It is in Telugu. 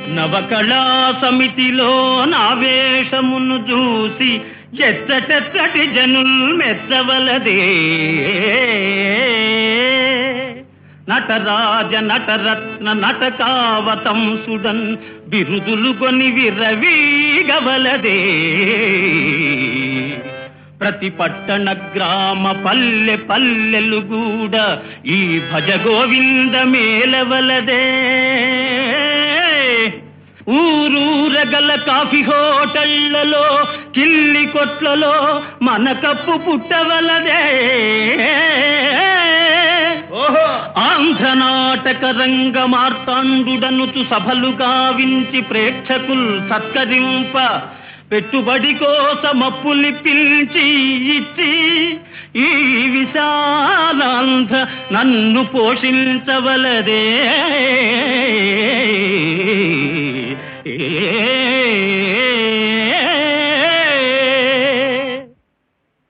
నవకళా సమితిలో నా వేషమును చూసి ఎచ్చటెచ్చటి జనుల్ మెచ్చవలదే నటరాజ నటరత్న నటకావతం సుడన్ బిరుదులు కొని విరవీగవలదే ప్రతి పట్టణ గ్రామ పల్లె పల్లెలు కూడా ఈ భజ గోవింద మేలవలదే ఊరూరగల కాఫీ హోటళ్లలో కిల్లి కొట్లలో మన కప్పు పుట్టవలదే ఓహో ఆంధ్ర నాటక రంగ మార్తాండుడనుచు సభలు గావించి ప్రేక్షకుల్ సత్కరింప పెట్టుబడి కోసమప్పులి పిలిచి ఇచ్చి ఈ విశాలాంధ్ర నన్ను పోషించవలదే ఏ